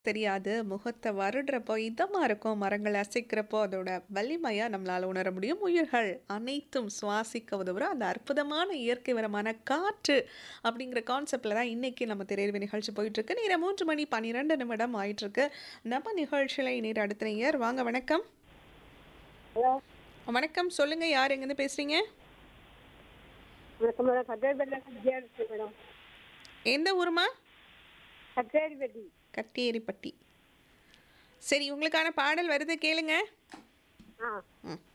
தெரியாது. முகத்த வருடுறப்போ இதமா இருக்கும். மரங்கள் அசைக்கிறப்போ அதோட வலிமையா நம்மளால உணர முடியும். உயிர்கள் அனைத்தும் சுவாசிக்க உதவுற அந்த அற்புதமான இயற்கை வரமான காற்று அப்படிங்கிற கான்செப்ட்ல தான் இன்னைக்கு நம்ம திரையரங்கு நிகழ்ச்சி போயிட்டுருக்கு. நேரம் 3 மணி 12 நிமிடம் ஆயிட்டிருக்கு. நம்ம நிகழ்ச்சியில இணையர் அடுத்த நேயர். வாங்க வணக்கம். ஹலோ வணக்கம். சொல்லுங்க யார் எங்கேருந்து பேசுறீங்க? வணக்கம் மேடம் கட்டேரிப்பேட்டில் விஜயா இருக்கு மேடம் எந்த ஊருமா? கட்டேரிப்பேட்டி கட்டேரிப்பட்டி. சரி உங்களுக்கான பாடல் வருது கேளுங்க. ஆ ம்.